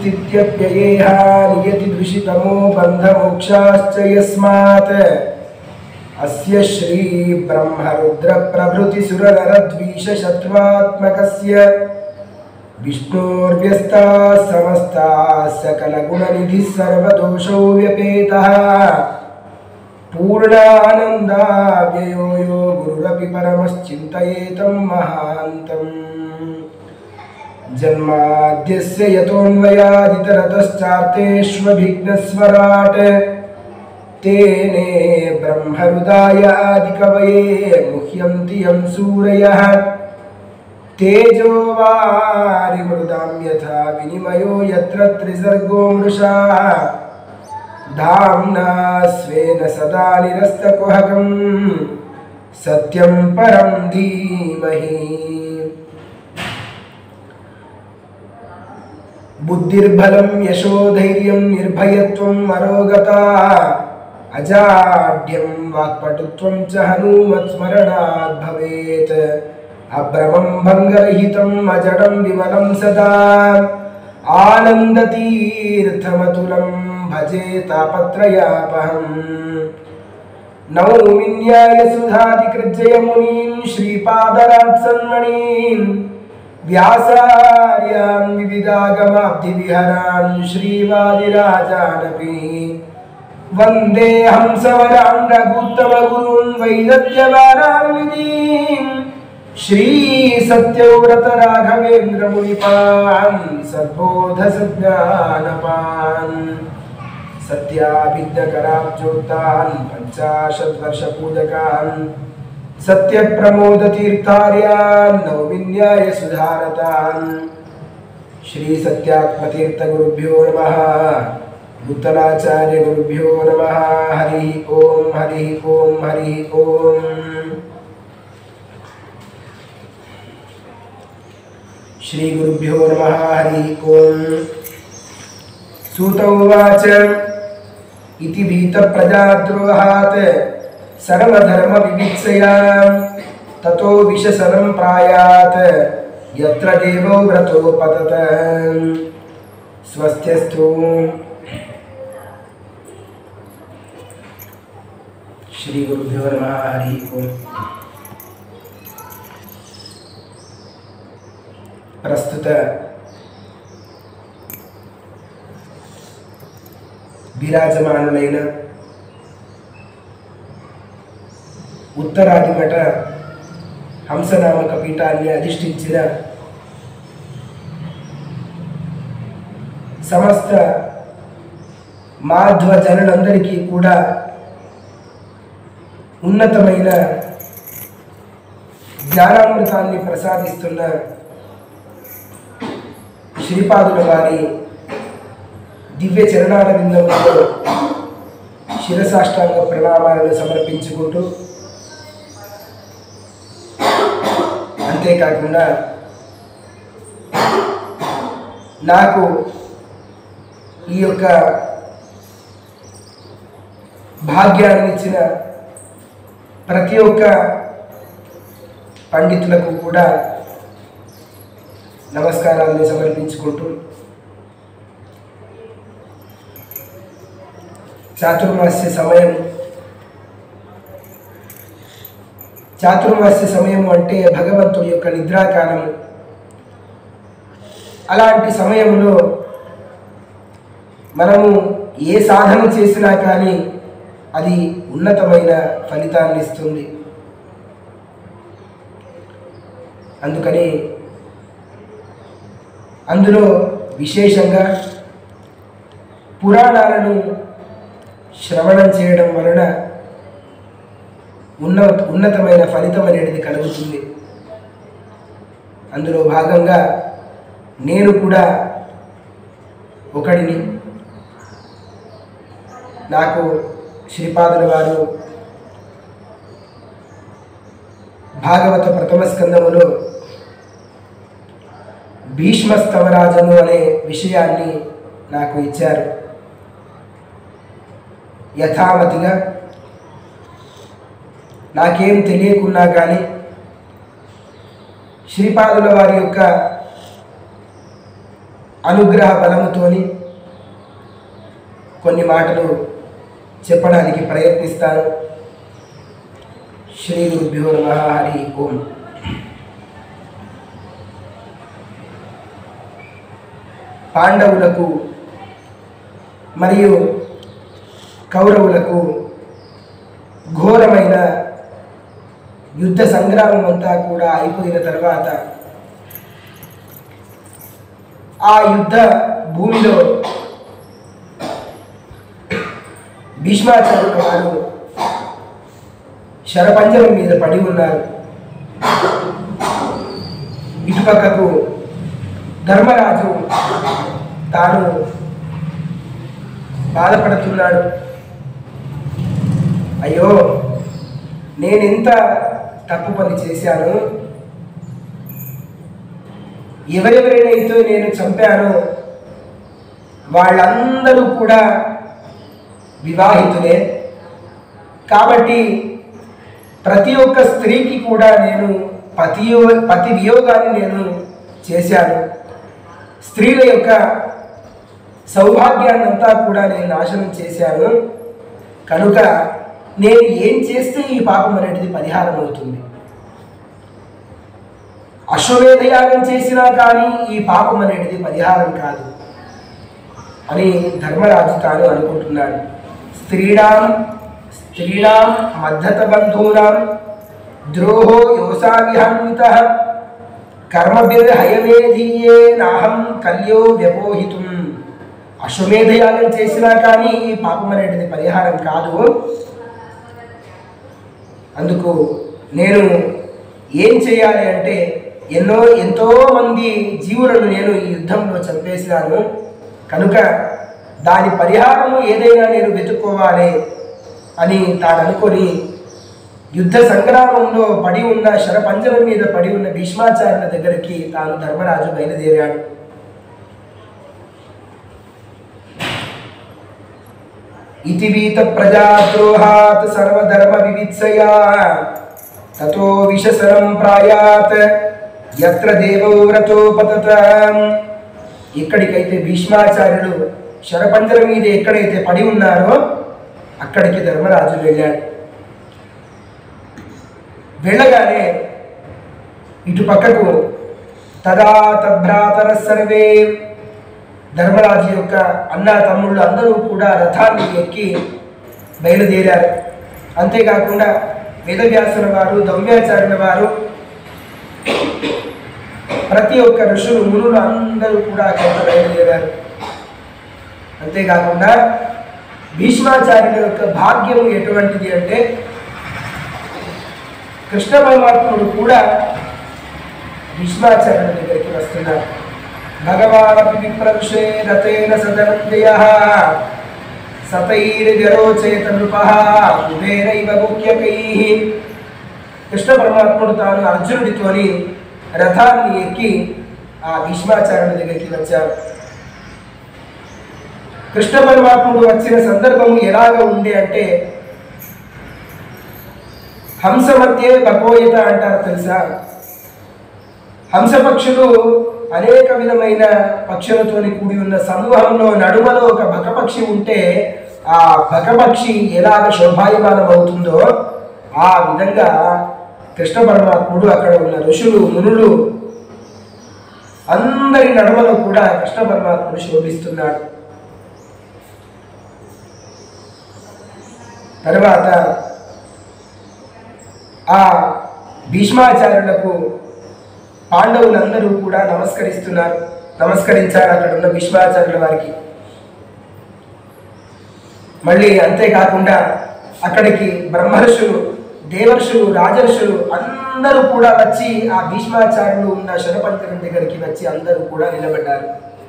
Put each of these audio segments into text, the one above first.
सृष्टिस्थित्यप्ययेहा नियतिदृशितमो बन्धमोक्षाश्च यस्मात् अस्य श्रीब्रह्मरुद्रप्रभृतिसुरनरद्वीषशत्वात्मकस्य विष्णोर्व्यस्ताः समस्ताः सकलगुणनिधिः सर्वदोषौ व्यपेतः पूर्णानन्दाव्ययो यो गुरुरपि परमश्चिन्तयेतं महान्तम् जन्माद्यस्य यतोऽन्वयादितरतश्चार्तेष्वभिघ्नस्वराट् तेने ब्रह्मरुदाय आदिकवये मुह्यन्ति यं सूरयः तेजो वारिमृदां यथा विनिमयो यत्र त्रिसर्गो मृषा धाम्ना स्वेन सदा निरस्तकुहकं सत्यं परं धीमहि बुद्धिर्बलं यशोधैर्यं निर्भयत्वम् अरोगता अजाड्यं वाक्पटुत्वं च हनूमत्स्मरणात् भवेत् अभ्रमं भङ्गरहितम् अजडं विमलं सदा आनन्दतीर्थमतुलं भजे तापत्रयापहम् नौमिन्यायसुधादिकृजयमुनीं श्रीपादरात्सन्मणीन् व्यासार्यान् विविधागमाब्धिविहरान् श्रीवादिराजानपि वन्दे हंसवरान् रघुत्तमगुरून् वैदग्ध्यवारान्विदीन् श्रीसत्यव्रतराघवेन्द्रमुनिपान् सद्बोधसज्ञानपान् सत्याभिज्ञकराब्जोक्तान् पञ्चाशद्वर्षपूजकान् सत्यप्रमोदतीर्थार्यान् नवविन्याय सुधारतान् श्रीसत्यात्मतीर्थगुरुभ्यो नमः नूतनाचार्यगुरुभ्यो नमः हरिः ॐ हरिः ॐ हरिः ॐ श्रीगुरुभ्यो नमः हरिः ॐ सूत उवाच इति भीतप्रजाद्रोहात् सर्वधर्मविवित्सया ततो विशसनं प्रायात् यत्र देवो व्रतो पतत स्वस्त्यस्तु श्रीगुरुभ्यो नमः हरिः ओम् ప్రస్తుత విరాజమానులైన ఉత్తరాది మఠ హంసనామక పీఠాన్ని అధిష్ఠించిన సమస్త మాధ్వ జనులందరికీ కూడా ఉన్నతమైన జ్ఞానామృతాన్ని ప్రసాదిస్తున్న శ్రీపాదుల వారి దివ్య చరణాల విందంలో శిరసాష్టాంగ ప్రణామాలను సమర్పించుకుంటూ అంతేకాకుండా నాకు ఈ యొక్క భాగ్యాన్ని ఇచ్చిన ప్రతి ఒక్క పండితులకు కూడా నమస్కారాలను సమర్పించుకుంటూ చాతుర్మాస్య సమయం చాతుర్మాస్య సమయం అంటే భగవంతుడి యొక్క నిద్రాకాలము అలాంటి సమయంలో మనము ఏ సాధన చేసినా కానీ అది ఉన్నతమైన ఫలితాన్ని ఇస్తుంది అందుకని అందులో విశేషంగా పురాణాలను శ్రవణం చేయడం వలన ఉన్న ఉన్నతమైన ఫలితం అనేది కలుగుతుంది అందులో భాగంగా నేను కూడా ఒకడిని నాకు శ్రీపాదుల వారు భాగవత ప్రథమ స్కందములో భీష్మస్తవరాజము అనే విషయాన్ని నాకు ఇచ్చారు యథామతిగా నాకేం తెలియకున్నా కానీ శ్రీపాదుల వారి యొక్క అనుగ్రహ బలముతోని కొన్ని మాటలు చెప్పడానికి ప్రయత్నిస్తాను శ్రీ గురుభ్యో నమ హరి ఓం పాండవులకు మరియు కౌరవులకు ఘోరమైన యుద్ధ సంగ్రామం అంతా కూడా అయిపోయిన తర్వాత ఆ యుద్ధ భూమిలో భీష్మాచార్యుల వారు శరపంజరం మీద పడి ఉన్నారు ఇటుపక్కకు ధర్మరాజు తాను బాధపడుతున్నాడు అయ్యో నేనెంత తప్పు పని చేశాను ఎవరెవరినైతే నేను చంపానో వాళ్ళందరూ కూడా వివాహితులే కాబట్టి ప్రతి ఒక్క స్త్రీకి కూడా నేను పతి పతి వియోగాన్ని నేను చేశాను స్త్రీల యొక్క సౌభాగ్యాన్ని అంతా కూడా నేను నాశనం చేశాను కనుక నేను ఏం చేస్తే ఈ పాపం అనేటిది పరిహారం అవుతుంది అశ్వమేధ యాగం చేసినా కానీ ఈ పాపం అనేటిది పరిహారం కాదు అని ధర్మరాజు తాను అనుకుంటున్నాడు స్త్రీణాం స్త్రీణాం మద్దత బంధూనాం ద్రోహో యోసావిహాన్విత కర్మభిర్హయమేధీయే నాహం కల్యో వ్యపోహితుం అశ్వమేధ యాగం చేసినా కానీ ఈ పాపం అనేటిది పరిహారం కాదు అందుకు నేను ఏం చేయాలి అంటే ఎన్నో ఎంతో మంది జీవులను నేను ఈ యుద్ధంలో చంపేసినాను కనుక దాని పరిహారము ఏదైనా నేను వెతుక్కోవాలి అని తాను అనుకొని యుద్ధ సంగ్రామంలో పడి ఉన్న శరపంజరం మీద పడి ఉన్న భీష్మాచార్యుల దగ్గరికి తాను ధర్మరాజు బయలుదేరాడు ఇతి వీత ప్రజాద్రోహాత్ సర్వధర్మ వివిత్సయా తతో విషసరం ప్రాయాత్ యత్ర దేవో వ్రతోపతత ఇక్కడికైతే భీష్మాచార్యుడు శరపంజరం మీద ఎక్కడైతే పడి ఉన్నారో అక్కడికి ధర్మరాజు వెళ్ళాడు వెళ్ళగానే ఇటు పక్కకు తదా తద్భ్రాతర సర్వే ధర్మరాజు యొక్క అన్న తమ్ముళ్ళు అందరూ కూడా రథాన్ని ఎక్కి బయలుదేరారు అంతేకాకుండా వేదవ్యాసుల వారు దౌమ్యాచార్యుల వారు ప్రతి ఒక్క ఋషులు మునులు అందరూ కూడా అక్కడ బయలుదేరారు అంతేకాకుండా భీష్మాచార్యుల యొక్క భాగ్యము ఎటువంటిది అంటే కృష్ణ పరమాత్ముడు కూడా భీష్మాచార్యుల దగ్గరికి వస్తున్నారు భగవానపి విప్రవిషే రతేన సదనంజయ సతైర్వ్యరోచేత నృప కుబేరైవ ముఖ్యకై కృష్ణ పరమాత్ముడు తాను అర్జునుడితోని రథాన్ని ఎక్కి ఆ భీష్మాచార్యుల దగ్గరికి వచ్చారు కృష్ణ పరమాత్ముడు వచ్చిన సందర్భము ఎలాగ ఉంది అంటే హంస మధ్య బకోయత అంటారు తెలుసా హంస పక్షులు అనేక విధమైన పక్షులతోని కూడి ఉన్న సమూహంలో నడుమలో ఒక బకపక్షి ఉంటే ఆ బకపక్షి ఎలాగ శోభాయమానం అవుతుందో ఆ విధంగా కృష్ణ పరమాత్ముడు అక్కడ ఉన్న ఋషులు మునులు అందరి నడుమలో కూడా కృష్ణ పరమాత్ముడు శోభిస్తున్నాడు తర్వాత ఆ భీష్మాచార్యులకు పాండవులందరూ కూడా నమస్కరిస్తున్నారు నమస్కరించారు అక్కడ ఉన్న భీష్మాచార్యుల వారికి మళ్ళీ అంతేకాకుండా అక్కడికి బ్రహ్మర్షులు దేవర్షులు రాజర్షులు అందరూ కూడా వచ్చి ఆ భీష్మాచార్యులు ఉన్న శరపంచరం దగ్గరికి వచ్చి అందరూ కూడా నిలబడ్డారు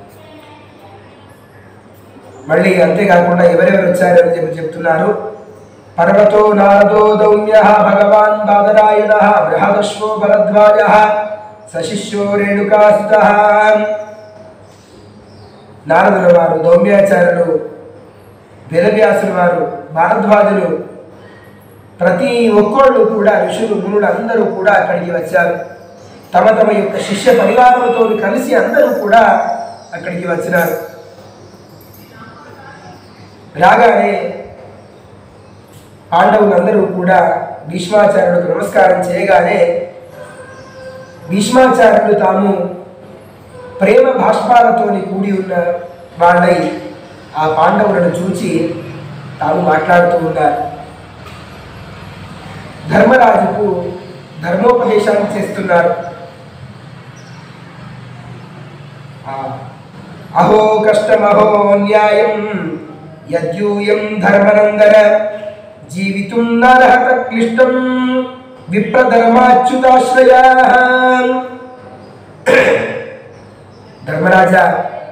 మళ్ళీ అంతేకాకుండా ఎవరెవరు వచ్చారని చెప్పి చెప్తున్నారు పర్వతో నారదో దౌమ్య భగవాన్ బాదరాయణ బృహదశ్వో భరద్వాజ సశిష్యో రేణుకాసిత నారదుల వారు దౌమ్యాచార్యులు వేదవ్యాసుల వారు భారద్వాజులు ప్రతి ఒక్కళ్ళు కూడా ఋషులు మునులు అందరూ కూడా అక్కడికి వచ్చారు తమ తమ యొక్క శిష్య పరివారంతో కలిసి అందరూ కూడా అక్కడికి వచ్చినారు రాగానే పాండవులందరూ కూడా భీష్మాచార్యులకు నమస్కారం చేయగానే భీష్మాచార్యులు తాము ప్రేమ భాష్పాలతోని కూడి ఉన్న వాళ్ళై ఆ పాండవులను చూచి తాము మాట్లాడుతూ ఉన్నారు ధర్మరాజుకు ధర్మోపదేశాన్ని చేస్తున్నారు ఆ, అహో కష్టమహో న్యాయం యద్యూయం ధర్మనందన జీవితం నరహత క్లిష్టం విప్రధర్మాచ్యుతాశ్రయా ధర్మరాజా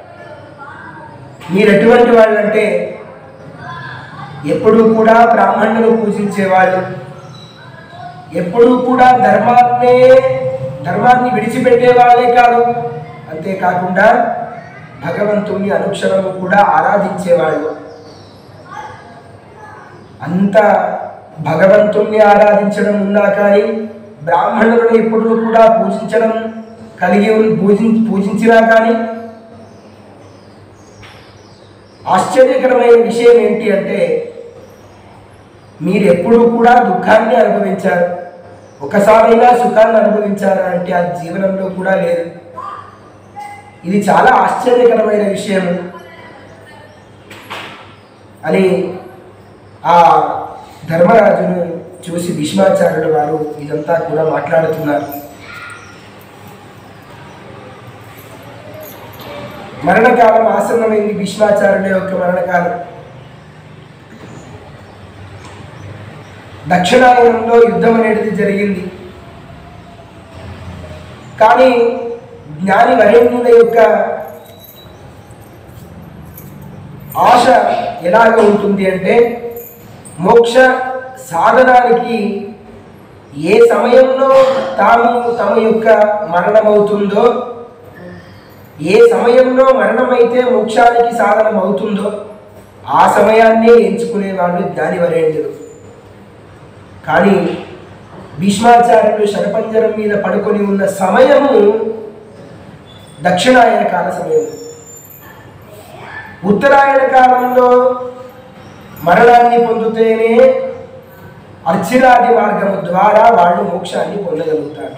మీరు ఎటువంటి వాళ్ళంటే ఎప్పుడూ కూడా బ్రాహ్మణులు పూజించేవాళ్ళు ఎప్పుడూ కూడా ధర్మాన్నే ధర్మాన్ని విడిచిపెట్టే వాళ్ళే కాదు అంతేకాకుండా భగవంతుణ్ణి అనుక్షరము కూడా ఆరాధించేవాళ్ళు అంత భగవంతుణ్ణి ఆరాధించడం ఉన్నా కానీ బ్రాహ్మణులను ఎప్పుడూ కూడా పూజించడం కలిగి ఉన్- పూజి పూజించినా కానీ ఆశ్చర్యకరమైన విషయం ఏంటి అంటే మీరు ఎప్పుడూ కూడా దుఃఖాన్ని అనుభవించారు ఒకసారైనా సుఖాన్ని అనుభవించారా అంటే అది జీవనంలో కూడా లేదు ఇది చాలా ఆశ్చర్యకరమైన విషయం అని ఆ ధర్మరాజును చూసి భీష్మాచార్యుడు వారు ఇదంతా కూడా మాట్లాడుతున్నారు మరణకాలం ఆసన్నమైంది భీష్మాచార్యుల యొక్క మరణకాలం దక్షిణాయనంలో యుద్ధం అనేది జరిగింది కానీ జ్ఞాని వరేణ్యుల యొక్క ఆశ ఎలాగ ఉంటుంది అంటే మోక్ష సాధనానికి ఏ సమయంలో తాము తమ యొక్క మరణమవుతుందో ఏ సమయంలో మరణమైతే మోక్షానికి సాధనం అవుతుందో ఆ సమయాన్నే ఎంచుకునేవాళ్ళు జ్ఞానివరేణ్యులు కానీ భీష్మాచార్యులు శరపంజరం మీద పడుకొని ఉన్న సమయము దక్షిణాయన కాల సమయం ఉత్తరాయణ కాలంలో మరణాన్ని పొందితేనే అర్చిరాది మార్గము ద్వారా వాళ్ళు మోక్షాన్ని పొందగలుగుతారు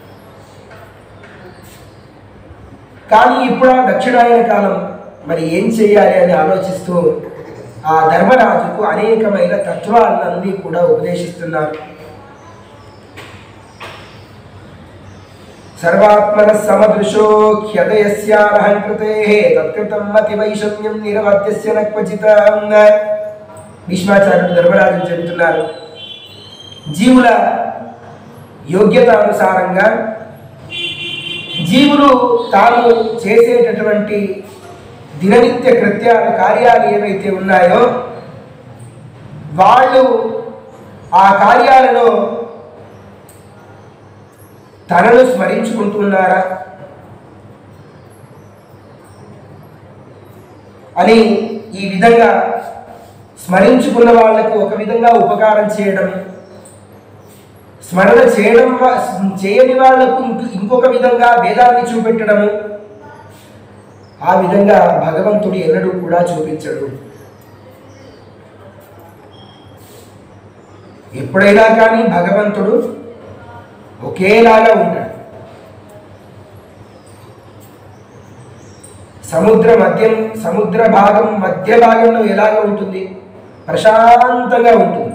కానీ ఇప్పుడు ఆ దక్షిణాయన కాలం మరి ఏం చేయాలి అని ఆలోచిస్తూ ఆ ధర్మరాజుకు అనేకమైన తత్వాలన్నీ కూడా ఉపదేశిస్తున్నారు సర్వాత్మన సమదృశో హ్యదయస్యానహంకృతే తత్కృతం మతి వైషమ్యం నిరవద్యస్య న క్వచిత భీష్మాచార్యుడు ధర్మరాజు చెబుతున్నారు జీవుల యోగ్యతానుసారంగా జీవులు తాము చేసేటటువంటి దిననిత్య కృత్యాలు కార్యాలు ఏవైతే ఉన్నాయో వాళ్ళు ఆ కార్యాలలో తనను స్మరించుకుంటున్నారా అని ఈ విధంగా స్మరించుకున్న వాళ్లకు ఒక విధంగా ఉపకారం చేయడం స్మరణ చేయడం వా- చేయని వాళ్లకు ఇంక- ఇంకొక విధంగా భేదాన్ని చూపెట్టడము ఆ విధంగా భగవంతుడు ఎన్నడూ కూడా చూపించడు ఎప్పుడైనా కానీ భగవంతుడు ఒకేలాగా ఉంటాడు సముద్ర మధ్యం సముద్ర భాగం మధ్య భాగంలో ఎలాగ ఉంటుంది ప్రశాంతంగా ఉంటుంది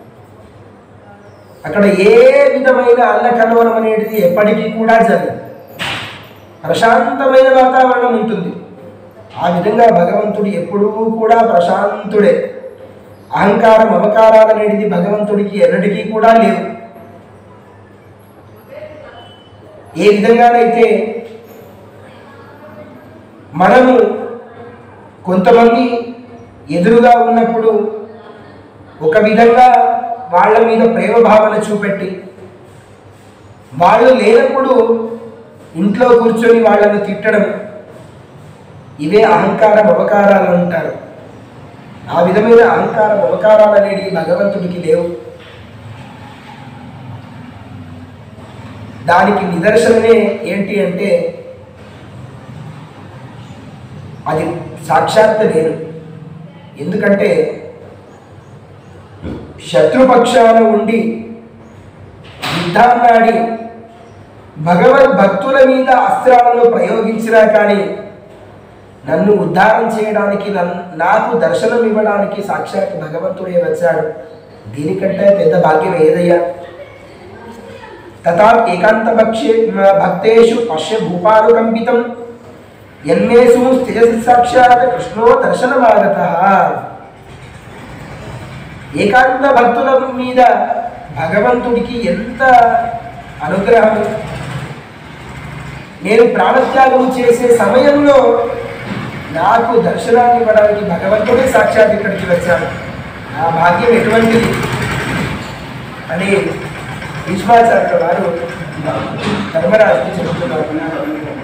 అక్కడ ఏ విధమైన అల్లకల్లోలం అనేది ఎప్పటికీ కూడా జరగదు ప్రశాంతమైన వాతావరణం ఉంటుంది ఆ విధంగా భగవంతుడు ఎప్పుడూ కూడా ప్రశాంతుడే అహంకారం మమకారాలు అనేది భగవంతుడికి ఎన్నటికీ కూడా లేవు ఏ విధంగానైతే మనము కొంతమంది ఎదురుగా ఉన్నప్పుడు ఒక విధంగా వాళ్ళ మీద ప్రేమ భావన చూపెట్టి వాళ్ళు లేనప్పుడు ఇంట్లో కూర్చొని వాళ్ళను తిట్టడం ఇవే అహంకార మమకారాలు అంటారు ఆ విధమైన అహంకార మమకారాలు అనేవి భగవంతుడికి లేవు దానికి నిదర్శనమే ఏంటి అంటే అది సాక్షాత్ నేను ఎందుకంటే శత్రుపక్షాన ఉండి యుద్ధాన్నాడి భగవద్ భక్తుల మీద అస్త్రాలను ప్రయోగించినా కానీ నన్ను ఉద్ధారం చేయడానికి నన్ను నాకు దర్శనం ఇవ్వడానికి సాక్షాత్ భగవంతుడే వచ్చాడు దీనికంటే పెద్ద భాగ్యం ఏదయ్యా తథా ఏకాంత భక్షే భక్తేషు పశ్య భూపానుకంపితం ఎన్నేసు స్థిరసి సాక్షాత్ కృష్ణో దర్శనమాగత ఏకాంత భక్తుల మీద భగవంతుడికి ఎంత అనుగ్రహం నేను ప్రాణత్యాగం చేసే సమయంలో నాకు దర్శనాన్ని ఇవ్వడానికి భగవంతుడే సాక్షాత్ ఇక్కడికి వచ్చాడు ఆ భాగ్యం ఎటువంటిది అని భీష్మాచార్య వారు ధర్మరాజుకి చెబుతున్నారు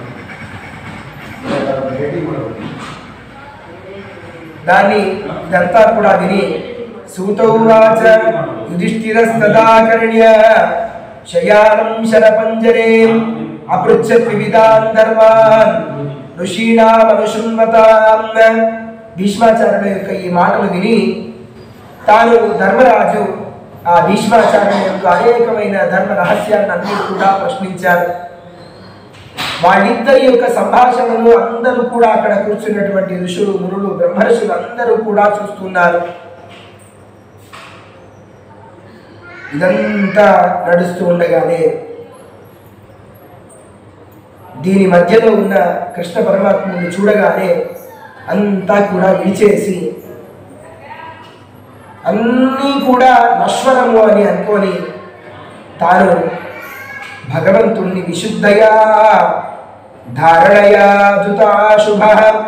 దాన్ని ఇదంతా కూడా విని సూతౌవాచ యుధిష్ఠిరస్తదాకర్ణ్య శయానం శరపంజరే అపృచ్చత్ వివిధాన్ ధర్మాన్ ఋషీణాం అనుశృణ్వతాం భీష్మాచార్యుల యొక్క ఈ మాటలు విని తాను ధర్మరాజు ఆ భీష్మాచార్యుల యొక్క అనేకమైన ధర్మ రహస్యాన్ని అన్ని కూడా ప్రశ్నించారు వాళ్ళిద్దరి యొక్క సంభాషణను అందరూ కూడా అక్కడ కూర్చున్నటువంటి ఋషులు మునులు బ్రహ్మర్షులు అందరూ కూడా చూస్తున్నారు ఇదంతా నడుస్తూ ఉండగానే దీని మధ్యలో ఉన్న కృష్ణ పరమాత్ముని చూడగానే అంతా కూడా విడిచేసి అన్నీ కూడా నశ్వరము అని అనుకొని తాను భగవంతుణ్ణి విశుద్ధయా ధారణయా ధృతాశుభ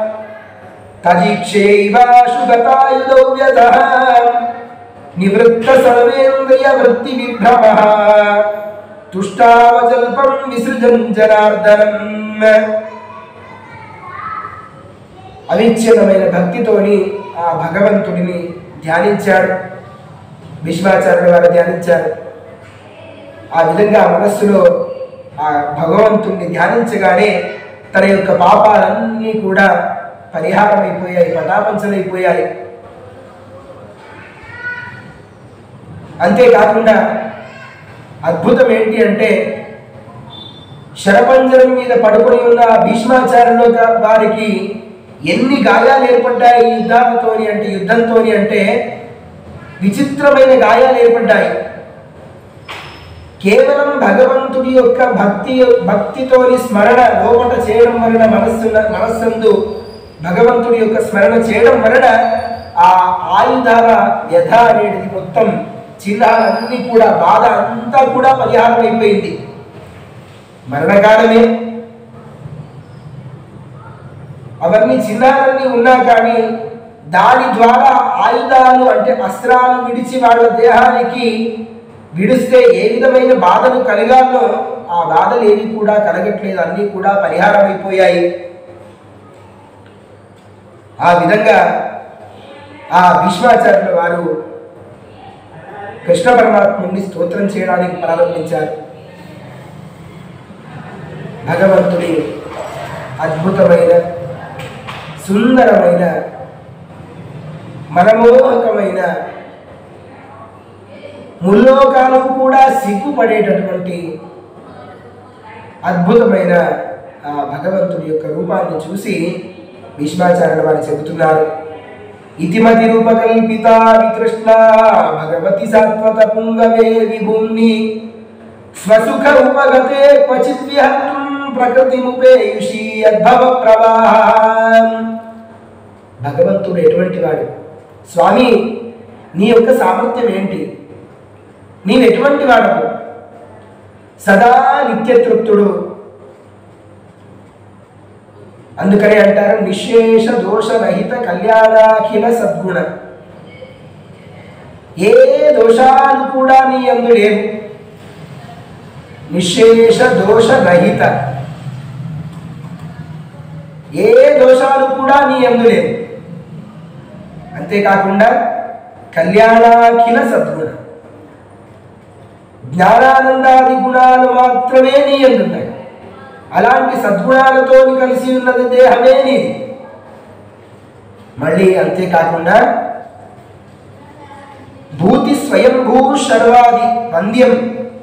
తదీక్షైవాశుగతాయుధౌ వ్యతః నివృత్త సర్వేంద్రియ వృత్తి విభ్రమ తుష్టావజల్పం విసృజన్ జనార్దనం అవిచ్ఛిన్నమైన భక్తితోని ఆ భగవంతుడిని ధ్యానించాడు భీష్మాచార్యుల వారు ధ్యానించారు ఆ విధంగా మనస్సులో ఆ భగవంతుణ్ణి ధ్యానించగానే తన యొక్క పాపాలన్నీ కూడా పరిహారం అయిపోయాయి పటాపంచలైపోయాయి అంతేకాకుండా అద్భుతం ఏంటి అంటే శరపంజరం మీద పడుకొని ఉన్న ఆ భీష్మాచార్యుల గా- వారికి ఎన్ని గాయాలు ఏర్పడ్డాయి ఈ యుద్ధాలతోని అంటే యుద్ధంతోని అంటే విచిత్రమైన గాయాలు ఏర్పడ్డాయి కేవలం భగవంతుడి యొక్క భక్తి భక్తితోని స్మరణ లోపట చేయడం వలన మనస్సు మనస్సందు భగవంతుడి యొక్క స్మరణ చేయడం వలన ఆ ఆయుధాల వ్యధ అనేది మొత్తం చిహ్నాలన్నీ కూడా బాధ అంతా కూడా పరిహారం అయిపోయింది మరణకాలమే అవన్నీ చిహ్నాలన్నీ ఉన్నా కానీ దాని ద్వారా ఆయుధాలు అంటే అస్త్రాలు విడిచి వాళ్ళ దేహానికి విడిస్తే ఏ విధమైన బాధలు కలగాలో ఆ బాధలు ఏవి కూడా కలగట్లేదు అన్నీ కూడా పరిహారం అయిపోయాయి ఆ విధంగా ఆ భీష్మాచార్యుల వారు కృష్ణ పరమాత్ముని స్తోత్రం చేయడానికి ప్రారంభించారు భగవంతుడి అద్భుతమైన సుందరమైన మనమోహకమైన ముల్లోకాలకు కూడా సిగ్గుపడేటటువంటి అద్భుతమైన ఆ భగవంతుడి యొక్క రూపాన్ని చూసి భీష్మాచార్యుల వారు చెబుతున్నారు ఇతిమతి రూపకల్పిత వికృష్ణ భగవతి సాత్వత పుంగవే విభూమ్ని స్వసుఖ ఉపగతే క్వచిత్ విహంతుం ప్రకృతిముపేయుషి అద్భవ ప్రవాహం భగవంతుడు ఎటువంటి వాడు స్వామి నీ యొక్క సామర్థ్యం ఏంటి నీవు ఎటువంటి వాడవు సదా నిత్యతృప్తుడు అందుకనే అంటారు నిశేష దోషరహిత కళ్యాణాఖిల సద్గుణ ఏ దోషాలు కూడా నీ అందు లేవు నిశేష దోషరహిత ఏ దోషాలు కూడా నీ అందు లేవు అంతేకాకుండా కళ్యాణాఖిల సద్గుణ జ్ఞానానందాది గుణాలు మాత్రమే నీ ఎందున్నాయి అలాంటి సద్గుణాలతో కలిసి ఉన్నది దేహమే నీది మళ్ళీ అంతేకాకుండా భూతి స్వయంభూ శర్వాది వంద్యం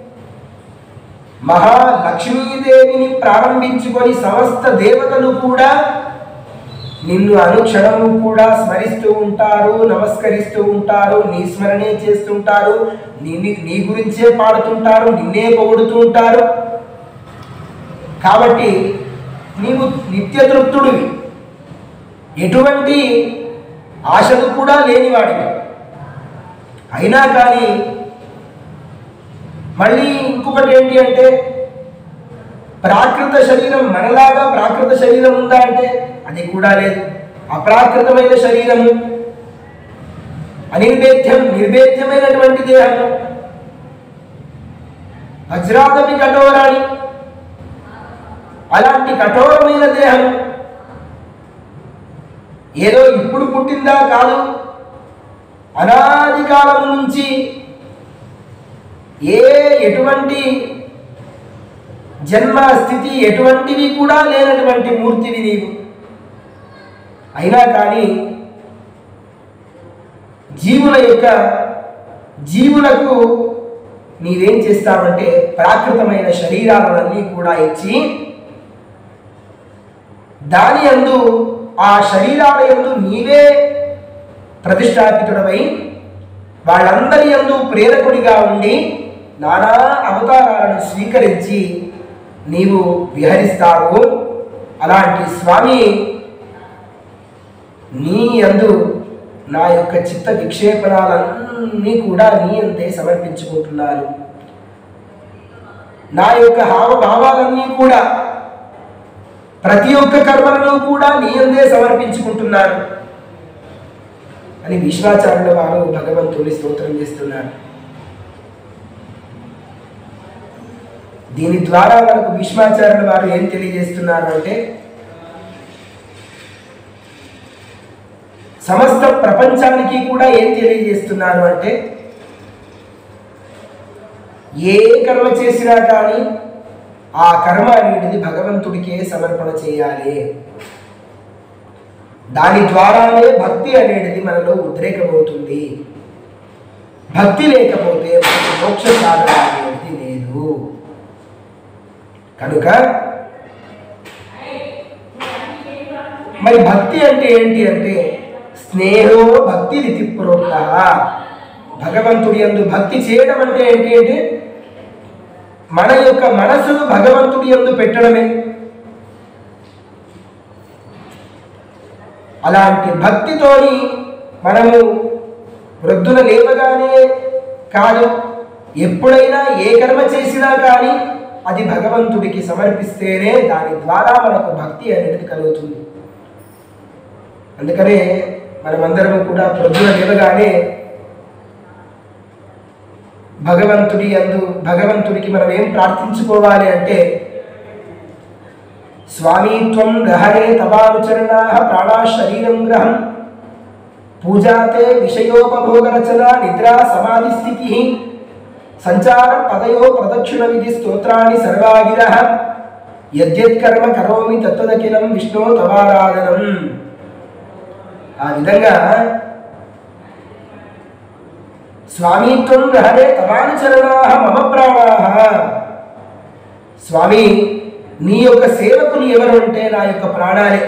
మహాలక్ష్మీదేవిని ప్రారంభించుకొని సమస్త దేవతలు కూడా నిన్ను అనుక్షణము కూడా స్మరిస్తూ ఉంటారు నమస్కరిస్తూ ఉంటారు నీ స్మరణే చేస్తుంటారు నీ నీ- నీ గురించే పాడుతుంటారు నిన్నే పొగుడుతూ ఉంటారు కాబట్టి నీవు నిత్య తృప్తుడివి ఎటువంటి ఆశలు కూడా లేనివాడివి అయినా కానీ మళ్ళీ ఇంకొకటి ఏంటి అంటే ప్రాకృత శరీరం మనలాగా ప్రాకృత శరీరం ఉందా అంటే అది కూడా లేదు అప్రాకృతమైన శరీరము అనిర్వేద్యం నిర్వేద్యమైనటువంటి దేహము వజ్రాదపి కఠోరాన్ని అలాంటి కఠోరమైన దేహం ఏదో ఇప్పుడు పుట్టిందా కాదు అనాది కాలం నుంచి ఏ ఎటువంటి జన్మ స్థితి ఎటువంటివి కూడా లేనటువంటి మూర్తివి నీవు అయినా కానీ జీవుల యొక్క జీవులకు నీవేం చేస్తావంటే ప్రాకృతమైన శరీరాలన్నీ కూడా ఇచ్చి దాని యందు ఆ శరీరాల యందు నీవే ప్రతిష్టాపితుడవై వాళ్ళందరి యందు ప్రేరకుడిగా ఉండి నానా అవతారాలను స్వీకరించి నీవు విహరిస్తావు అలాంటి స్వామి నీ యందు నా యొక్క చిత్త విక్షేపణాలన్నీ కూడా నీ అంతే సమర్పించుకుంటున్నాను నా యొక్క హావభావాలన్నీ కూడా ప్రతి ఒక్క కర్మలను కూడా నీ అందే సమర్పించుకుంటున్నాను అని విశ్వాచార్యుల వారు భగవంతుని స్తోత్రం చేస్తున్నారు దీని ద్వారా మనకు భీష్మాచార్యుల వారు ఏం తెలియజేస్తున్నారు అంటే సమస్త ప్రపంచానికి కూడా ఏం తెలియజేస్తున్నారు అంటే ఏ కర్మ చేసినా కానీ ఆ కర్మ అనేటిది భగవంతుడికే సమర్పణ చేయాలి దాని ద్వారానే భక్తి అనేటిది మనలో ఉద్రేకమవుతుంది భక్తి లేకపోతే మనకు మోక్ష సాధన అనేది లేదు కనుక మరి భక్తి అంటే ఏంటి అంటే స్నేహో భక్తి రితి ప్రోక్త భగవంతుడి యందు భక్తి చేయడం అంటే ఏంటి అంటే మన యొక్క మనసును భగవంతుడి యందు పెట్టడమే అలాంటి భక్తితోని మనము వృద్ధుల లేవగానే కాదు ఎప్పుడైనా ఏ కర్మ చేసినా కానీ అది భగవంతుడికి సమర్పిస్తేనే దాని ద్వారా మనకు భక్తి అనేది కలుగుతుంది అందుకనే మనమందరం కూడా ప్రొద్దున లేవగానే భగవంతుడి అందు భగవంతుడికి మనం ఏం ప్రార్థించుకోవాలి అంటే స్వామి త్వం గహరే తవానుచరణా ప్రాణా శరీరం గ్రహం పూజాతే విషయోపభోగ రచన నిద్రా సమాధి స్థితి సంచార పదయో ప్రదక్షిణ విధి స్తోత్రాన్ని సర్వాగిర యద్యత్కర్మ కరోమి తత్వదకిలం విష్ణు తవారాధనం ఆ విధంగా స్వామిత్వం గ్రహణే తవానుచరణా మమ ప్రాణా స్వామి నీ యొక్క సేవకులు ఎవరు అంటే నా యొక్క ప్రాణాలే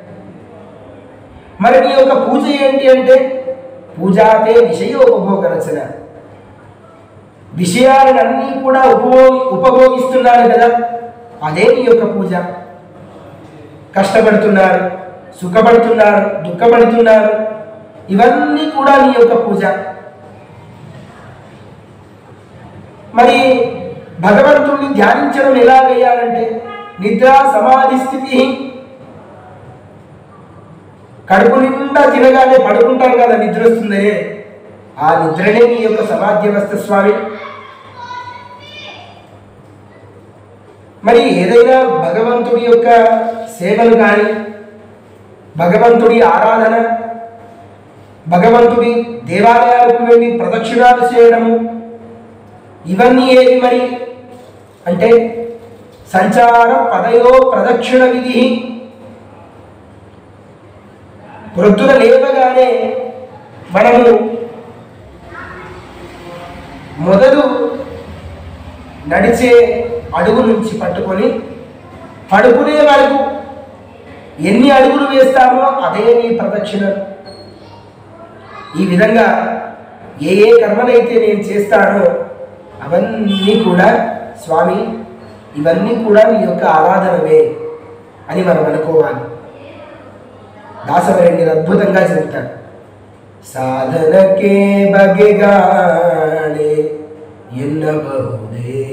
మరి నీ యొక్క పూజ ఏంటి అంటే పూజాతే విషయోపభోగ రచన విషయాలన్నీ కూడా ఉపభోగి ఉపభోగిస్తున్నారు కదా అదే నీ యొక్క పూజ కష్టపడుతున్నారు సుఖపడుతున్నారు దుఃఖపడుతున్నారు ఇవన్నీ కూడా నీ యొక్క పూజ మరి భగవంతుడిని ధ్యానించడం ఎలా వేయాలంటే నిద్ర సమాధి స్థితి కడుపు నిండా తినగానే పడుకుంటాం కదా నిద్ర వస్తుందనే ఆ నిద్రనే నీ యొక్క సమాధ్యవస్థ స్వామి మరి ఏదైనా భగవంతుడి యొక్క సేవలు కానీ భగవంతుడి ఆరాధన భగవంతుడి దేవాలయాలకు వెళ్ళి ప్రదక్షిణాలు చేయడము ఇవన్నీ ఏవి మరి అంటే సంచార పదయో ప్రదక్షిణ విధి ప్రొద్దున లేవగానే మనము మొదలు నడిచే అడుగు నుంచి పట్టుకొని పడుకునే వరకు ఎన్ని అడుగులు వేస్తామో అదే నీ ప్రదక్షిణ ఈ విధంగా ఏ ఏ కర్మలైతే నేను చేస్తానో అవన్నీ కూడా స్వామి ఇవన్నీ కూడా నీ యొక్క ఆరాధనవే అని మనం అనుకోవాలి దాసవరెడ్డి అద్భుతంగా చెబుతాడు ಸಾಧನಕ್ಕೆ ಬಗೆಗಾಣೆ ಎನ್ನಬಹುದೇ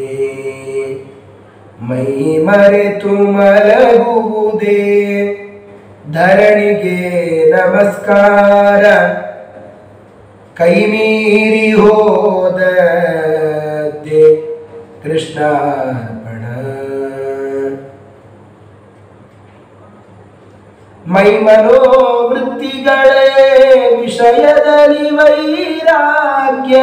ಮೈ ಮರೆತು ಮಲಗುವುದೇ ಧರಣಿಗೆ ನಮಸ್ಕಾರ ಕೈ ಮೀರಿ ಹೋದದ್ದೆ ಕೃಷ್ಣಾರ್ಪಣ ಮೈ ಮನೋವೃತ್ತಿಗಳೇ ವಿಷಯದಲ್ಲಿ ವೈರಾಗ್ಯ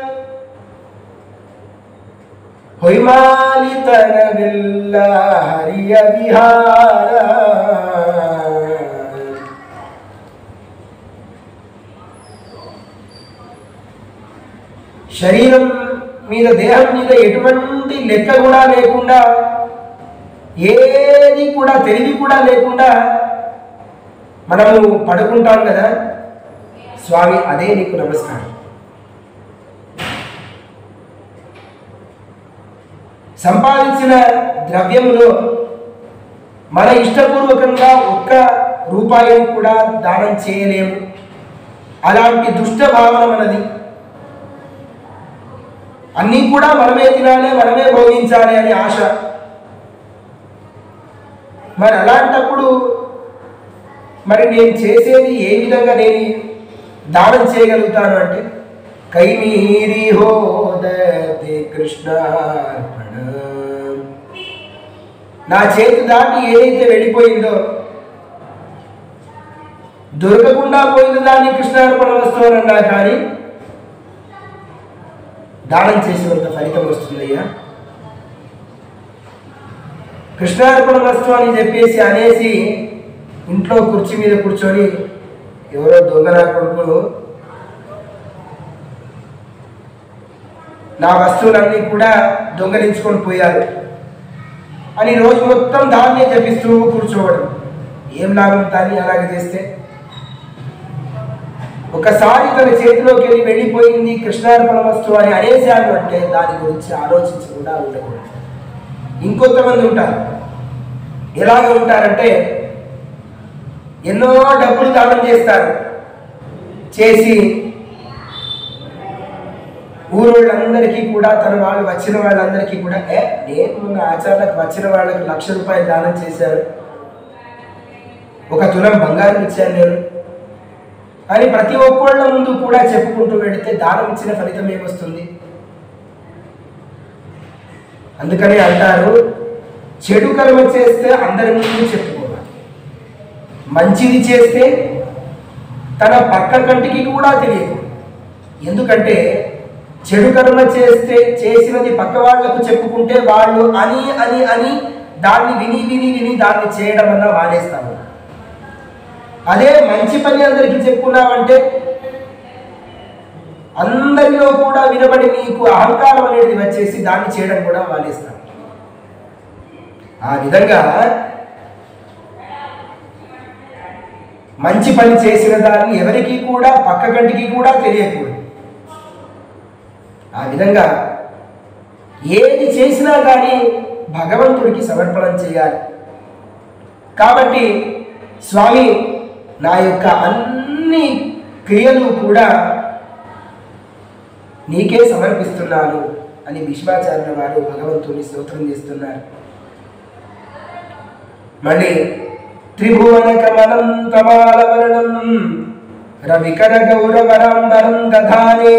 ಹೊಯ್ಮಾಲಿತನವಿಲ್ಲ ಹರಿಯ ವಿಹಾರ శరీరం మీద దేహం మీద ఎటువంటి లెక్క కూడా లేకుండా ఏది కూడా తెలివి కూడా లేకుండా మనము పడుకుంటాం కదా స్వామి అదే నీకు నమస్కారం సంపాదించిన ద్రవ్యములో మన ఇష్టపూర్వకంగా ఒక్క రూపాయిని కూడా దానం చేయలేము అలాంటి దుష్ట భావన మనది అన్నీ కూడా మనమే తినాలి మనమే భోగించాలి అని ఆశ మరి అలాంటప్పుడు మరి నేను చేసేది ఏ విధంగా నేను దానం చేయగలుగుతాను అంటే కైమీరి హోదతే కృష్ణార్పణ నా చేతి దాటి ఏదైతే వెళ్ళిపోయిందో దొరకకుండా పోయిన దాన్ని కృష్ణార్పణ వస్తువు అన్నా కానీ దానం చేసినంత ఫలితం వస్తుందయ్యా కృష్ణార్పణ వస్తు అని చెప్పేసి అనేసి ఇంట్లో కుర్చీ మీద కూర్చొని ఎవరో దొంగ నా కొడుకులు నా వస్తువులన్నీ కూడా దొంగలించుకొని పోయారు అని రోజు మొత్తం దాన్నే జపిస్తూ కూర్చోవడం ఏం లాభం దాన్ని అలాగే చేస్తే ఒకసారి తన చేతిలోకి వెళ్ళి వెళ్ళిపోయింది కృష్ణార్పణ వస్తువు అని అనేసాడు అంటే దాని గురించి ఆలోచించకుండా ఉండకూడదు ఇంకొంతమంది ఉంటారు ఎలాగ ఉంటారంటే ఎన్నో డబ్బులు దానం చేస్తారు చేసి ఊరోళ్ళందరికీ కూడా తన వాళ్ళు వచ్చిన వాళ్ళందరికీ కూడా ఏ నేను మొన్న ఆచార్లకు వచ్చిన వాళ్ళకి లక్ష రూపాయలు దానం చేశారు ఒక తులం బంగారం ఇచ్చాను నేను అని ప్రతి ఒక్కళ్ళ ముందు కూడా చెప్పుకుంటూ వెళితే దానం ఇచ్చిన ఫలితం ఏమొస్తుంది అందుకని అంటారు చెడు కర్మ చేస్తే అందరి ముందు చెప్పుకోవాలి మంచిది చేస్తే తన పక్క కంటికి కూడా తెలియదు ఎందుకంటే చెడు కర్మ చేస్తే చేసినది పక్క వాళ్లకు చెప్పుకుంటే వాళ్ళు అని అని అని దాన్ని విని విని విని దాన్ని చేయడం అన్న మానేస్తాము అదే మంచి పని అందరికీ చెప్పుకున్నామంటే అందరిలో కూడా వినబడి నీకు అహంకారం అనేది వచ్చేసి దాన్ని చేయడం కూడా మానేస్తాం ఆ విధంగా మంచి పని చేసిన దాన్ని ఎవరికి కూడా పక్క కంటికి కూడా తెలియకూడదు ఆ విధంగా ఏది చేసినా కానీ భగవంతుడికి సమర్పణం చేయాలి కాబట్టి స్వామి నా యొక్క అన్ని క్రియలు కూడా నీకే సమర్పిస్తున్నాను అని భీష్మాచార్యుల వారు భగవంతుని స్తోత్రం చేస్తున్నారు మళ్ళీ త్రిభువన కమలం తమాలవరణం రవికర గౌరవరాంబరం దధానే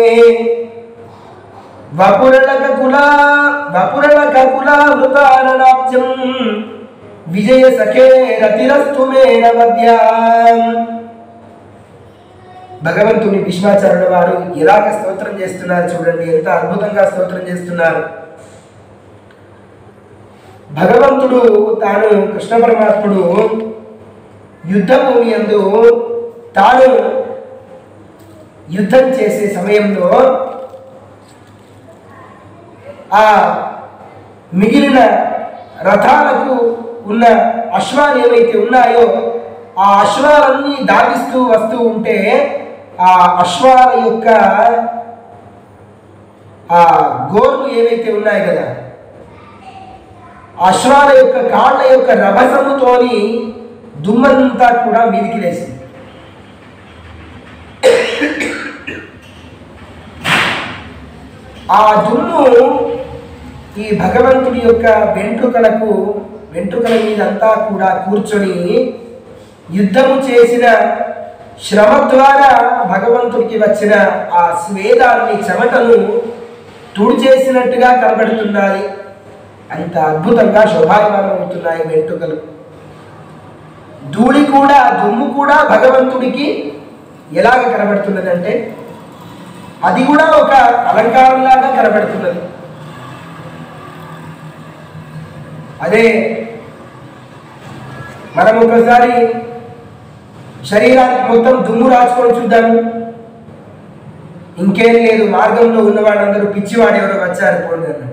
వపురళక కులా వపురళక కులావృతారణాబ్జం విజయ సఖే రతిరస్తు మే నవద్యాం భగవంతుని భీష్మాచార్యుల వారు ఎలాగ స్తోత్రం చేస్తున్నారు చూడండి ఎంత అద్భుతంగా స్తోత్రం చేస్తున్నారు భగవంతుడు తాను కృష్ణ పరమాత్ముడు యుద్ధ భూమి యందు తాను యుద్ధం చేసే సమయంలో ఆ మిగిలిన రథాలకు ఉన్న అశ్వాలు ఏవైతే ఉన్నాయో ఆ అశ్వాలన్నీ దాగిస్తూ వస్తూ ఉంటే ఆ అశ్వాల యొక్క ఆ గోర్లు ఏవైతే ఉన్నాయి కదా ఆ అశ్వాల యొక్క కాళ్ళ యొక్క రభసముతోని దుమ్మంతా కూడా మీదికి లేసింది ఆ దుమ్ము ఈ భగవంతుడి యొక్క వెంట్రుకలకు వెంట్రుకల మీదంతా కూడా కూర్చొని యుద్ధము చేసిన శ్రమ ద్వారా భగవంతుడికి వచ్చిన ఆ స్వేదాన్ని చెమటను తుడిచేసినట్టుగా కనబడుతున్నది అంత అద్భుతంగా శోభాయమానం అవుతున్నాయి వెంట్రుకలు ధూళి కూడా దుమ్ము కూడా భగవంతుడికి ఎలాగ కనబడుతున్నదంటే అది కూడా ఒక అలంకారంలాగా కనబడుతున్నది అదే మనం ఒకసారి శరీరానికి మొత్తం దుమ్ము రాచుకొని చూద్దాము ఇంకేం లేదు మార్గంలో ఉన్న వాళ్ళందరూ పిచ్చివాడు ఎవరో వచ్చారు పోండి అన్నట్టు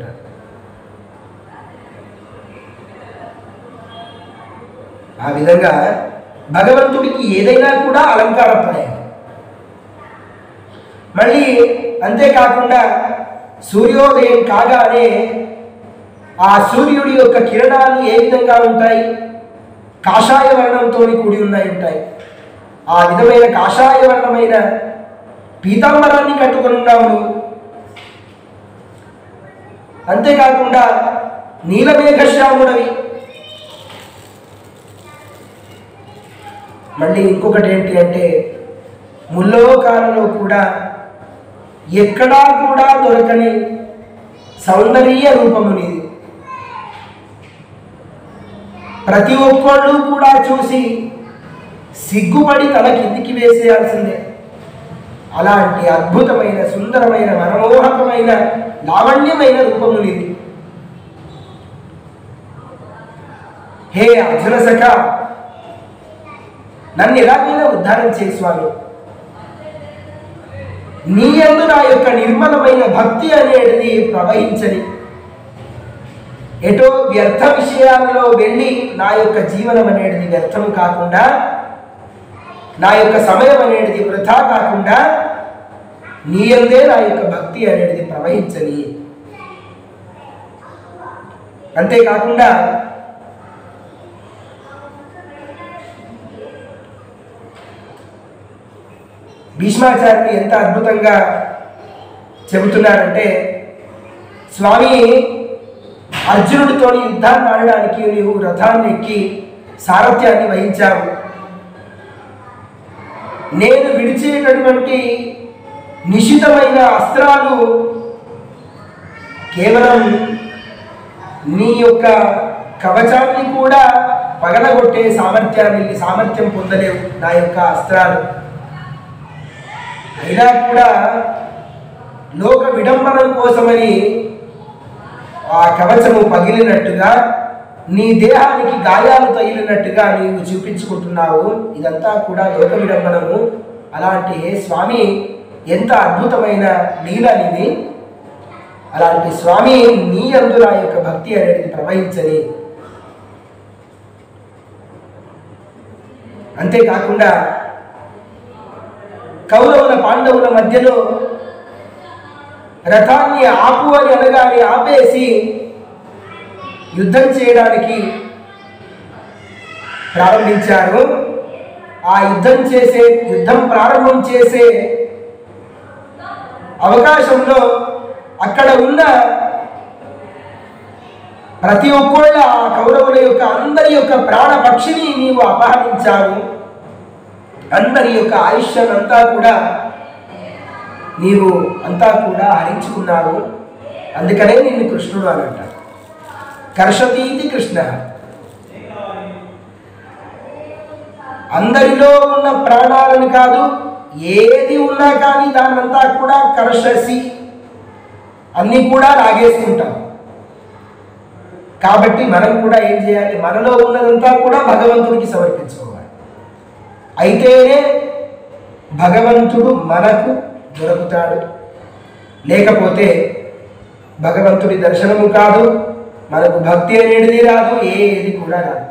ఆ విధంగా భగవంతుడికి ఏదైనా కూడా అలంకారప్రాయం మళ్ళీ అంతేకాకుండా సూర్యోదయం కాగానే ఆ సూర్యుడి యొక్క కిరణాలు ఏ విధంగా ఉంటాయి కాషాయ వర్ణంతో కూడి ఉన్నాయి ఉంటాయి ఆ విధమైన కాషాయ వర్ణమైన పీతాంబరాన్ని కట్టుకొని ఉన్నావు నువ్వు అంతేకాకుండా నీలమేఘశ్యాముడవి మళ్ళీ ఇంకొకటి ఏంటి అంటే ముల్లోకాలలో కూడా ఎక్కడా కూడా దొరకని సౌందర్య రూపము నీది ప్రతి ఒక్కళ్ళు కూడా చూసి సిగ్గుపడి తల కిందికి వేసేయాల్సిందే అలాంటి అద్భుతమైన సుందరమైన మనమోహకమైన లావణ్యమైన రూపము నీది హే అర్జున సఖ నన్ను ఎలాగైనా ఉద్ధారం చేయి స్వామి నీ యందు నా యొక్క నిర్మలమైన భక్తి అనేది ప్రవహించని ఎటో వ్యర్థ విషయాల్లో వెళ్ళి నా యొక్క జీవనం అనేది వ్యర్థం కాకుండా నా యొక్క సమయం అనేది వృధా కాకుండా నీ యందే నా యొక్క భక్తి అనేది ప్రవహించని అంతేకాకుండా భీష్మాచార్యులు ఎంత అద్భుతంగా చెబుతున్నారంటే స్వామి అర్జునుడితో యుద్ధాన్ని ఆడడానికి నీవు రథాన్ని ఎక్కి సారథ్యాన్ని వహించావు నేను విడిచేటటువంటి నిశితమైన అస్త్రాలు కేవలం నీ యొక్క కవచాన్ని కూడా పగలగొట్టే సామర్థ్యాన్ని సామర్థ్యం పొందలేవు నా యొక్క అస్త్రాలు అయినా కూడా లోక విడంబనం కోసమని ఆ కవచము పగిలినట్టుగా నీ దేహానికి గాయాలు తగిలినట్టుగా నీవు చూపించుకుంటున్నావు ఇదంతా కూడా లోక విడంబనము అలాంటి స్వామి ఎంత అద్భుతమైన లీల ఇది అలాంటి స్వామి నీ అందు నా యొక్క భక్తి అనేది ప్రవహించని అంతేకాకుండా కౌరవుల పాండవుల మధ్యలో రథాన్ని ఆపు అని అనగానే ఆపేసి యుద్ధం చేయడానికి ప్రారంభించారు ఆ యుద్ధం చేసే యుద్ధం ప్రారంభం చేసే అవకాశంలో అక్కడ ఉన్న ప్రతి ఒక్కళ్ళ ఆ కౌరవుల యొక్క అందరి యొక్క ప్రాణ పక్షిని నీవు అపహరించావు అందరి యొక్క ఆయుష్యం అంతా కూడా నీవు అంతా కూడా హరించుకున్నావు అందుకనే నిన్ను కృష్ణుడు అని అంటారు కర్షతీతి కృష్ణ అందరిలో ఉన్న ప్రాణాలను కాదు ఏది ఉన్నా కానీ దాన్నంతా కూడా కర్షసి అన్నీ కూడా లాగేసుకుంటాం కాబట్టి మనం కూడా ఏం చేయాలి మనలో ఉన్నదంతా కూడా భగవంతుడికి సమర్పించుకోవాలి అయితేనే భగవంతుడు మనకు దొరుకుతాడు లేకపోతే భగవంతుడి దర్శనము కాదు మనకు భక్తి అనేటిది రాదు ఏది కూడా రాదు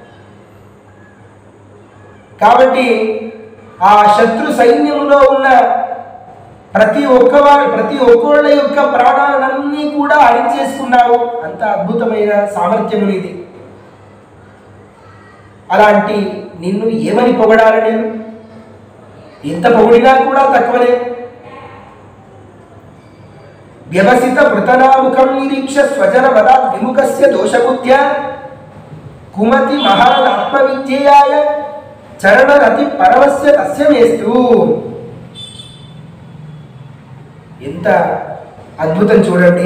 కాబట్టి ఆ శత్రు సైన్యంలో ఉన్న ప్రతి ఒక్కవారు ప్రతి ఒక్కళ్ళ యొక్క ప్రాణాలన్నీ కూడా అణిచేసుకున్నావు అంత అద్భుతమైన సామర్థ్యము నీది అలాంటి నిన్ను ఏమని పొగడాలి నేను ఎంత పొగిడినా కూడా తక్కువనే వ్యవసిత పృతనాముఖం నిరీక్ష స్వజన వదాత్ విముఖస్య దోషబుద్ధ్య కుమతి మహారథ ఆత్మవిద్యేయాయ చరణరతి పరమస్య తస్య మేస్తు ఎంత అద్భుతం చూడండి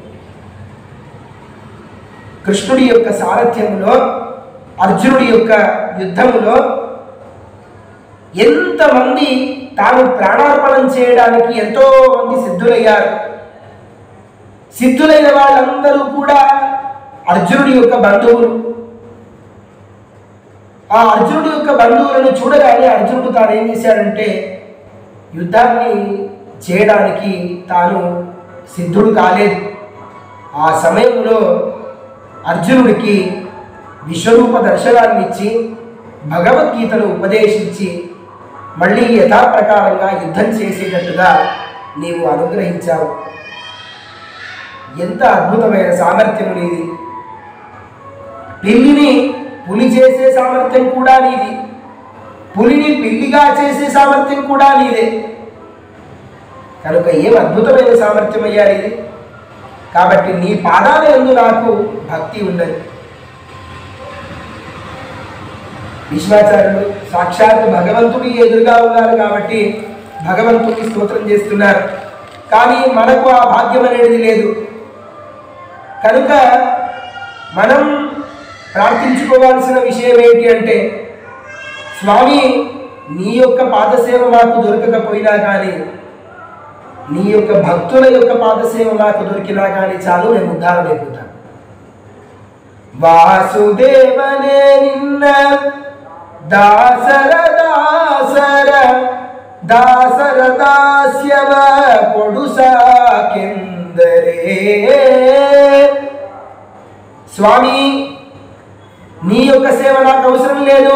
కృష్ణుడి యొక్క సారథ్యములో అర్జునుడి యొక్క యుద్ధములో ఎంతమంది తాను ప్రాణార్పణం చేయడానికి ఎంతో మంది సిద్ధులయ్యారు సిద్ధులైన వాళ్ళందరూ కూడా అర్జునుడి యొక్క బంధువులు ఆ అర్జునుడి యొక్క బంధువులను చూడగానే అర్జునుడు తాను ఏం చేశాడంటే యుద్ధాన్ని చేయడానికి తాను సిద్ధుడు కాలేదు ఆ సమయంలో అర్జునుడికి విశ్వరూప దర్శనాన్ని ఇచ్చి భగవద్గీతను ఉపదేశించి మళ్ళీ యథాప్రకారంగా యుద్ధం చేసేటట్టుగా నీవు అనుగ్రహించావు ఎంత అద్భుతమైన సామర్థ్యం నీది పిల్లిని పులి చేసే సామర్థ్యం కూడా నీది పులిని పిల్లిగా చేసే సామర్థ్యం కూడా నీదే కనుక ఏం అద్భుతమైన సామర్థ్యం అయ్యా ఇది కాబట్టి నీ పాదాల ఎందు నాకు భక్తి ఉన్నది భీష్మాచార్యులు సాక్షాత్ భగవంతుడి ఎదురుగా ఉన్నారు కాబట్టి భగవంతుడికి స్తోత్రం చేస్తున్నారు కానీ మనకు ఆ భాగ్యం అనేది లేదు కనుక మనం ప్రార్థించుకోవాల్సిన విషయం ఏంటి అంటే స్వామి నీ యొక్క పాదసేవ మాకు దొరకకపోయినా కానీ నీ యొక్క భక్తుల యొక్క పాదసేవ మాకు దొరికినా కానీ చాలు మేము ఉద్ధారం అయిపోతాం వాసుదేవనే నిన్న దాసర దాసర దాసర దాస్యవ పొడు సాకెందరే స్వామి నీ యొక్క సేవ నాకు అవసరం లేదు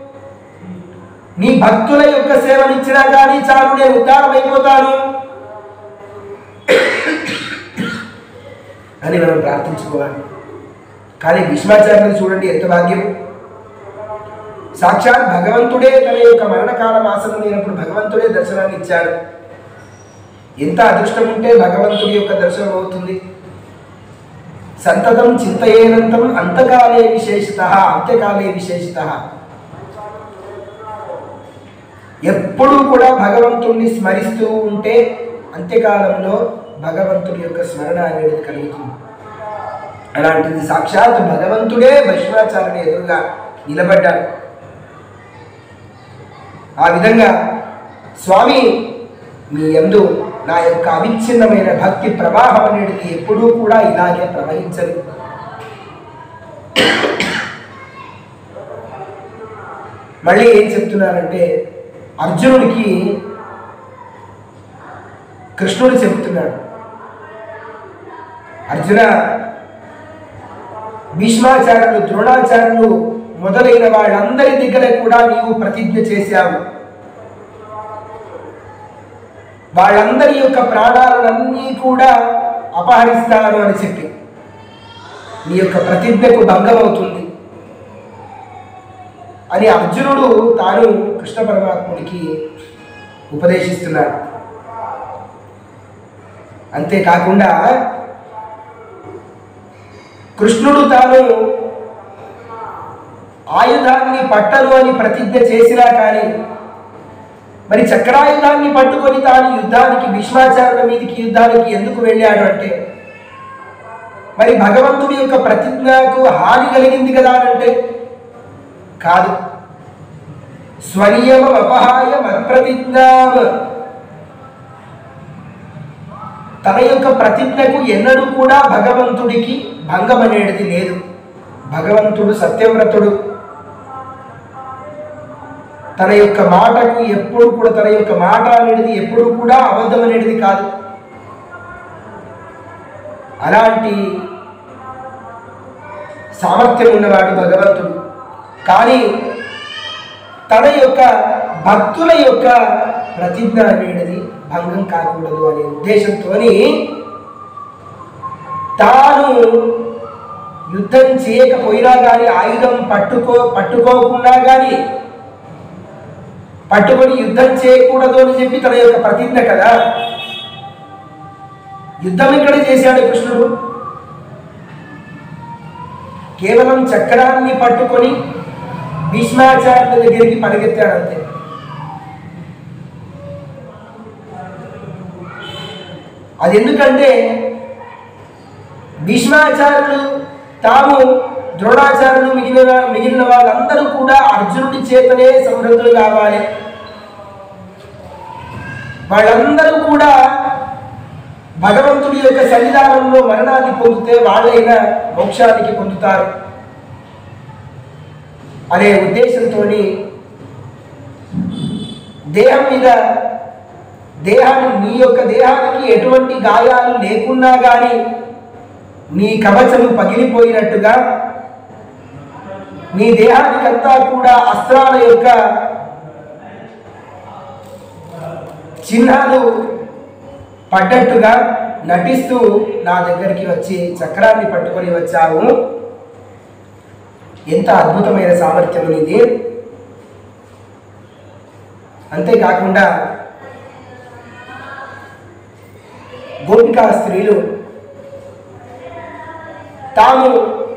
నీ భక్తుల యొక్క సేవనిచ్చినా కానీ చాలు నేను ఉద్ధారం అయిపోతాను అని మనం ప్రార్థించుకోవాలి కానీ భీష్మాచార్యులు చూడండి ఎంత భాగ్యం సాక్షాత్ భగవంతుడే తన యొక్క మరణకాలం ఆసనం లేనప్పుడు భగవంతుడే దర్శనాన్ని ఇచ్చాడు ఎంత అదృష్టం ఉంటే భగవంతుడి యొక్క దర్శనం అవుతుంది సంతతం చింతయేనంతం అంతకాలే విశేషిత అంత్యకాలే విశేషిత ఎప్పుడూ కూడా భగవంతుణ్ణి స్మరిస్తూ ఉంటే అంత్యకాలంలో భగవంతుడి యొక్క స్మరణ అనేది కలుగుతుంది అలాంటిది సాక్షాత్ భగవంతుడే భస్మాచార్యుని ఎదురుగా నిలబడ్డాడు ఆ విధంగా స్వామి మీ యందు నా యొక్క అవిచ్ఛిన్నమైన భక్తి ప్రవాహం అనేది ఎప్పుడూ కూడా ఇలాగే ప్రవహించదు మళ్ళీ ఏం చెప్తున్నారంటే అర్జునుడికి కృష్ణుడు చెబుతున్నాడు అర్జున భీష్మాచార్యులు ద్రోణాచార్యులు మొదలైన వాళ్ళందరి దగ్గర కూడా నీవు ప్రతిజ్ఞ చేశావు వాళ్ళందరి యొక్క ప్రాణాలన్నీ కూడా అపహరిస్తాను అని చెప్పి నీ యొక్క ప్రతిజ్ఞకు భంగం అవుతుంది అని అర్జునుడు తాను కృష్ణ పరమాత్ముడికి ఉపదేశిస్తున్నాడు అంతేకాకుండా కృష్ణుడు తాను ఆయుధాన్ని పట్టను అని ప్రతిజ్ఞ చేసినా కానీ మరి చక్రాయుధాన్ని పట్టుకొని తాను యుద్ధానికి భీష్మాచార్యుల మీదకి యుద్ధానికి ఎందుకు వెళ్ళాడు అంటే మరి భగవంతుడి యొక్క ప్రతిజ్ఞకు హాని కలిగింది కదా అంటే కాదు స్వనియమ అపహాయ మత్ప్రతిజ్ఞాం తన యొక్క ప్రతిజ్ఞకు ఎన్నడూ కూడా భగవంతుడికి భంగం అనేది లేదు భగవంతుడు సత్యవ్రతుడు తన యొక్క మాటకు ఎప్పుడు కూడా తన యొక్క మాట అనేది ఎప్పుడు కూడా అబద్ధం అనేది కాదు అలాంటి సామర్థ్యం ఉన్నవాడు భగవంతుడు కానీ తన యొక్క భక్తుల యొక్క ప్రతిజ్ఞ అనేది భంగం కాకూడదు అనే ఉద్దేశంతో తాను యుద్ధం చేయకపోయినా కానీ ఆయుధం పట్టుకో పట్టుకోకుండా కానీ పట్టుకొని యుద్ధం చేయకూడదు అని చెప్పి తన యొక్క ప్రతిజ్ఞ కదా యుద్ధం ఇక్కడ చేశాడు కృష్ణుడు కేవలం చక్రాన్ని పట్టుకొని భీష్మాచార్యుల దగ్గరికి పరిగెత్తాడు అంతే అది ఎందుకంటే భీష్మాచార్యులు తాము ద్రోణాచార్యులు మిగిలిన మిగిలిన వాళ్ళందరూ కూడా అర్జునుడి చేతనే సమృద్ధులు కావాలి వాళ్ళందరూ కూడా భగవంతుడి యొక్క సన్నిధానంలో మరణాన్ని పొందితే వాళ్ళైనా మోక్షానికి పొందుతారు అనే ఉద్దేశంతో దేహం మీద దేహాన్ని నీ యొక్క దేహానికి ఎటువంటి గాయాలు లేకున్నా కానీ నీ కవచము పగిలిపోయినట్టుగా నీ దేహానికంతా కూడా అస్త్రాల యొక్క చిహ్నాలు పడ్డట్టుగా నటిస్తూ నా దగ్గరికి వచ్చి చక్రాన్ని పట్టుకొని వచ్చావు ఎంత అద్భుతమైన సామర్థ్యం ఇది అంతేకాకుండా గోపికా స్త్రీలు తాము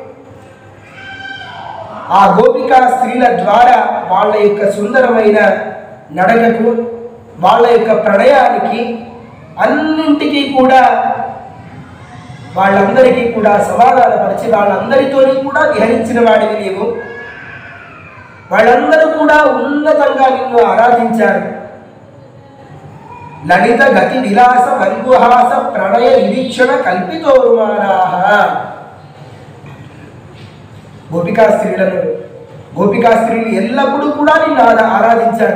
ఆ గోపికా స్త్రీల ద్వారా వాళ్ళ యొక్క సుందరమైన నడకకు వాళ్ళ యొక్క ప్రణయానికి అన్నింటికీ కూడా వాళ్ళందరికీ కూడా సమాధానపరిచి వాళ్ళందరితోని కూడా విహరించిన వాడివి నీవు వాళ్ళందరూ కూడా ఉన్నతంగా నిన్ను ఆరాధించారు లలిత గతి విలాస వంగుహాస ప్రణయ నిరీక్షణ కల్పితోరుమానాహ గోపికా స్త్రీలను గోపికా స్త్రీలు ఎల్లప్పుడూ కూడా నిన్ను ఆరా- ఆరాధించారు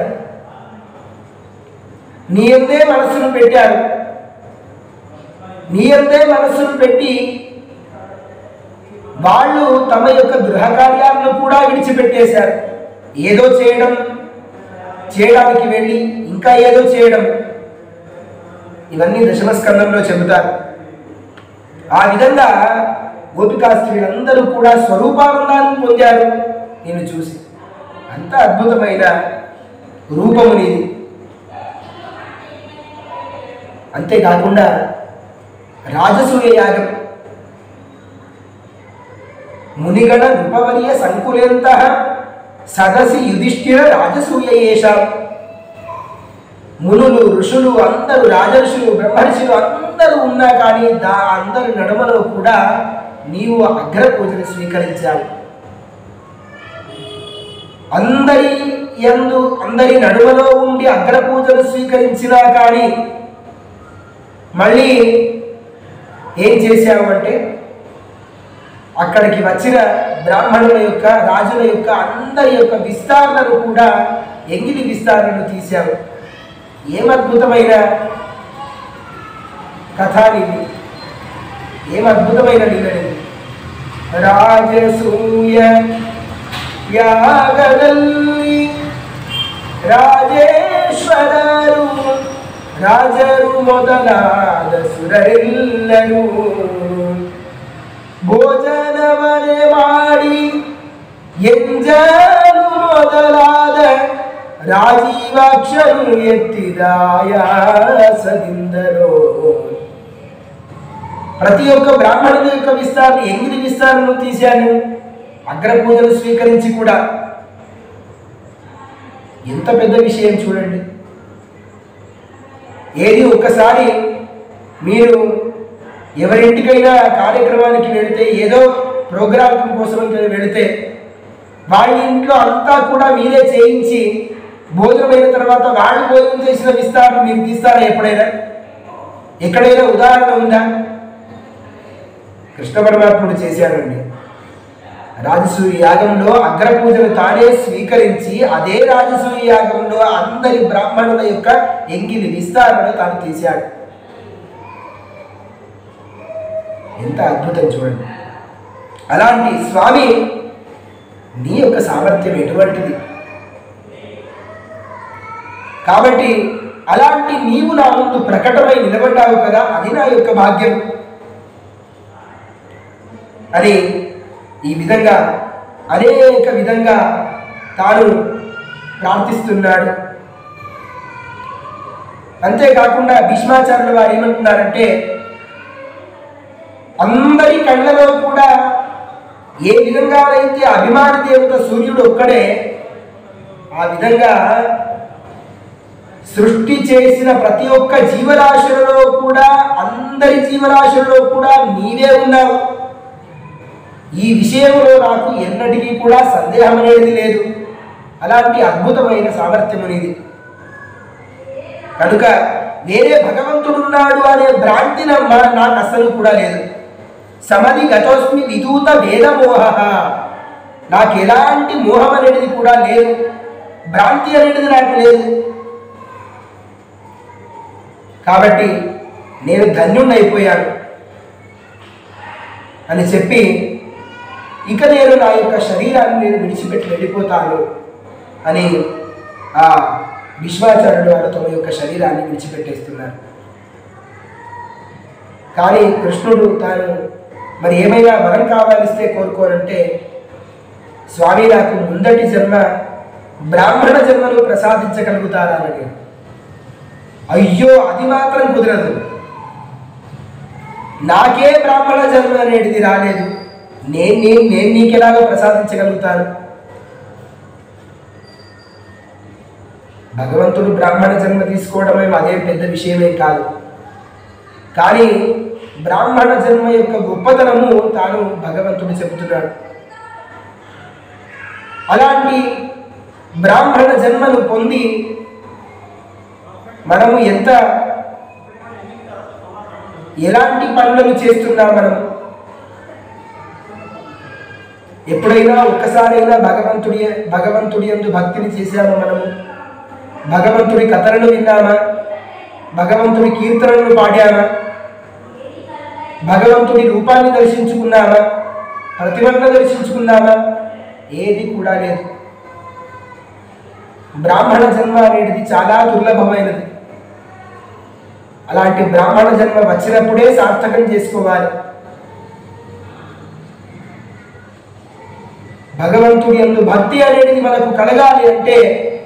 నీ ఎందే మనస్సును పెట్టారు నీ ఎందే మనస్సును పెట్టి వాళ్ళు తమ యొక్క గృహ కార్యాలను కూడా విడిచిపెట్టేశారు ఏదో చేయడం చేయడానికి వెళ్ళి ఇంకా ఏదో చేయడం ఇవన్నీ దశమస్కందంలో చెబుతారు ఆ విధంగా గోపికా స్త్రీలందరూ కూడా స్వరూపానందాన్ని పొందారు నేను చూసి అంత అద్భుతమైన రూపము నీది అంతేకాకుండా రాజసూయ యాగం మునిగణ నృపవర్య సంకులేంత సదసి యుధిష్ఠిర రాజసూయ ఏషాం మునులు ఋషులు అందరూ రాజర్షులు బ్రహ్మర్షులు అందరూ ఉన్నా కానీ దా అందరి నడుమలో కూడా నీవు అగ్ర పూజను స్వీకరించావు అందరి యందు అందరి నడుమలో ఉండి అగ్ర పూజను స్వీకరించినా కానీ మళ్ళీ ఏం చేశావు అంటే అక్కడికి వచ్చిన బ్రాహ్మణుల యొక్క రాజుల యొక్క అందరి యొక్క విస్తారణను కూడా ఎంగిలి విస్తారణను తీశావు ఏం అద్భుతమైన కథానిది ఏం అద్భుతమైన లీలనిది రాజసూయ యాగದಲ್ಲಿ ರಾಜೇಶ್ವರರು ರಾಜರು ಮೊದಲಾದ ಸುರರೆಲ್ಲರೂ ಭೋಜನವನೆ ಮಾಡಿ ಎಂಜಲು ಮೊದಲಾದ ರಾಜೀವಾಕ್ಷರು ఎత్తిదాయాసದಿಂದರೋ ప్రతి ఒక్క బ్రాహ్మణుని యొక్క విస్తారణ ఎంగిలి విస్తారణను తీశాను అగ్రపూజలు స్వీకరించి కూడా ఎంత పెద్ద విషయం చూడండి ఏది ఒక్కసారి మీరు ఎవరింటికైనా కార్యక్రమానికి వెళితే ఏదో ప్రోగ్రాం కోసం వెళితే వాళ్ళ ఇంట్లో అంతా కూడా మీరే చేయించి భోజనం అయిన తర్వాత వాళ్ళు భోజనం చేసిన విస్తారణ మీరు తీస్తారా ఎప్పుడైనా ఎక్కడైనా ఉదాహరణ ఉందా కృష్ణ పరమాత్ముడు చేశాడండి రాజసూయ యాగంలో అగ్రపూజను తానే స్వీకరించి అదే రాజసూయ యాగంలో అందరి బ్రాహ్మణుల యొక్క ఎంగిలి విస్తారణ తాను తీశాడు ఎంత అద్భుతం చూడండి అలాంటి స్వామి నీ యొక్క సామర్థ్యం ఎటువంటిది కాబట్టి అలాంటి నీవు నా ముందు ప్రకటమై నిలబడ్డావు కదా అది నా యొక్క భాగ్యం అని ఈ విధంగా అనేక విధంగా తాను ప్రార్థిస్తున్నాడు అంతేకాకుండా భీష్మాచార్యుల వారు ఏమంటున్నారంటే అందరి కళ్ళలో కూడా ఏ విధంగా అయితే అభిమాన దేవత సూర్యుడు ఒక్కడే ఆ విధంగా సృష్టి చేసిన ప్రతి ఒక్క జీవరాశులలో కూడా అందరి జీవరాశులలో కూడా నీవే ఉన్నావు ఈ విషయంలో నాకు ఎన్నటికీ కూడా సందేహం అనేది లేదు అలాంటి అద్భుతమైన సామర్థ్యం అనేది కనుక వేరే భగవంతుడున్నాడు అనే భ్రాంతి నమ్మ- నాకు అస్సలు కూడా లేదు సమది గతోస్మి విదూత వేదమోహ నాకు ఎలాంటి మోహం అనేది కూడా లేదు భ్రాంతి అనేది నాకు లేదు కాబట్టి నేను ధన్యుణ్ణైపోయాను అని చెప్పి ఇక నేను నా యొక్క శరీరాన్ని నేను విడిచిపెట్టి వెళ్ళిపోతాను అని ఆ విశ్వాచార్యుడు వారు తమ యొక్క శరీరాన్ని విడిచిపెట్టేస్తున్నారు కానీ కృష్ణుడు తాను మరి ఏమైనా వరం కావాలిస్తే కోరుకోనంటే స్వామి నాకు ముందటి జన్మ బ్రాహ్మణ జన్మను ప్రసాదించగలుగుతారా అని అడిగాడు. అయ్యో అది మాత్రం కుదరదు నాకే బ్రాహ్మణ జన్మ అనేది రాలేదు నేను నేను నేను నీకెలాగో ప్రసాదించగలుగుతాను భగవంతుడు బ్రాహ్మణ జన్మ తీసుకోవడమే అదేం పెద్ద విషయమే కాదు కానీ బ్రాహ్మణ జన్మ యొక్క గొప్పతనము తాను భగవంతుడు చెబుతున్నాడు అలాంటి బ్రాహ్మణ జన్మను పొంది మనము ఎంత ఎలాంటి పనులను చేస్తున్నాం మనం ఎప్పుడైనా ఒక్కసారైనా భగవంతుడి భగవంతుడి యందు భక్తిని చేశామా మనము భగవంతుడి కథలను విన్నామా భగవంతుడి కీర్తనలను పాడామా భగవంతుడి రూపాన్ని దర్శించుకున్నామా ప్రతిమను దర్శించుకున్నామా ఏది కూడా లేదు బ్రాహ్మణ జన్మ అనేది చాలా దుర్లభమైనది అలాంటి బ్రాహ్మణ జన్మ వచ్చినప్పుడే సార్థకం చేసుకోవాలి భగవంతుడి యందు భక్తి అనేది మనకు కలగాలి అంటే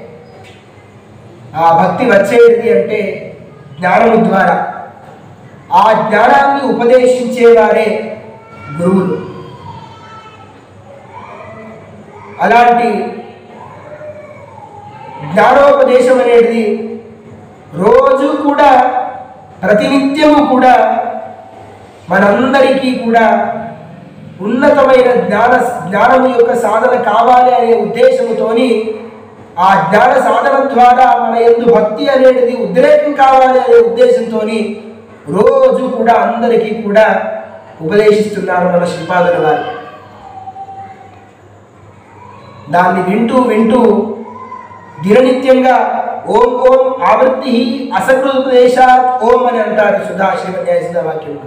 ఆ భక్తి వచ్చేది అంటే జ్ఞానము ద్వారా ఆ జ్ఞానాన్ని ఉపదేశించేవారే గురువులు అలాంటి జ్ఞానోపదేశం అనేది రోజు కూడా ప్రతినిత్యము కూడా మనందరికీ కూడా ఉన్నతమైన జ్ఞాన జ్ఞానము యొక్క సాధన కావాలి అనే ఉద్దేశముతోని ఆ జ్ఞాన సాధన ద్వారా మన ఎందు భక్తి అనేది ఉద్రేకం కావాలి అనే ఉద్దేశంతో రోజు కూడా అందరికీ కూడా ఉపదేశిస్తున్నారు మన శ్రీపాదుల వారు దాన్ని వింటూ వింటూ దిననిత్యంగా ఓం ఓం ఆవృత్తి అసకృపదేశాత్ ఓం అని అంటారు సుధా శ్రీమన్యాసిన వాక్యంలో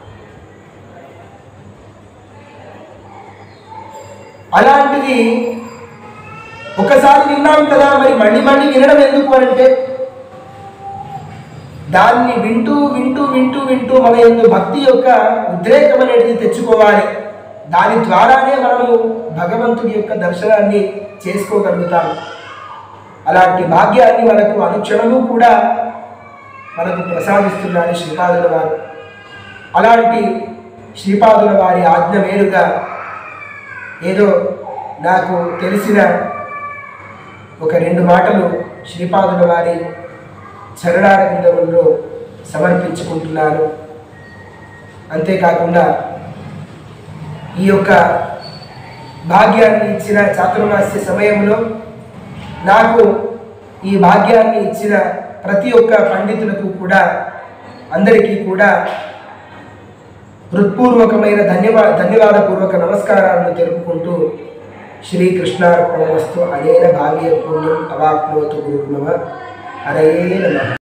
అలాంటిది ఒకసారి విన్నాం కదా మరి మళ్ళీ మళ్ళీ వినడం ఎందుకు అని అంటే దాన్ని వింటూ వింటూ వింటూ వింటూ మన ఎందు భక్తి యొక్క ఉద్రేకం అనేది తెచ్చుకోవాలి దాని ద్వారానే మనము భగవంతుడి యొక్క దర్శనాన్ని చేసుకోగలుగుతాము అలాంటి భాగ్యాన్ని మనకు అనుక్షణము కూడా మనకు ప్రసాదిస్తున్నాడు శ్రీపాదుల వారు అలాంటి శ్రీపాదుల వారి ఆజ్ఞ మేలుగా ఏదో నాకు తెలిసిన ఒక రెండు మాటలు శ్రీపాదుల వారి చరణారవిందముల్లో సమర్పించుకుంటున్నాను అంతేకాకుండా ఈ యొక్క భాగ్యాన్ని ఇచ్చిన చాతుర్మాస్య సమయంలో నాకు ఈ భాగ్యాన్ని ఇచ్చిన ప్రతి ఒక్క పండితులకు కూడా అందరికీ కూడా హృత్పూర్వకమైన ధన్యవా ధన్యవాదపూర్వక నమస్కారాలను తెలుపుకుంటూ శ్రీకృష్ణార్పణమస్తు అనేన భాగ్య పుణ్యం అవాప్నోతు గురుర్మమ హరయే నమ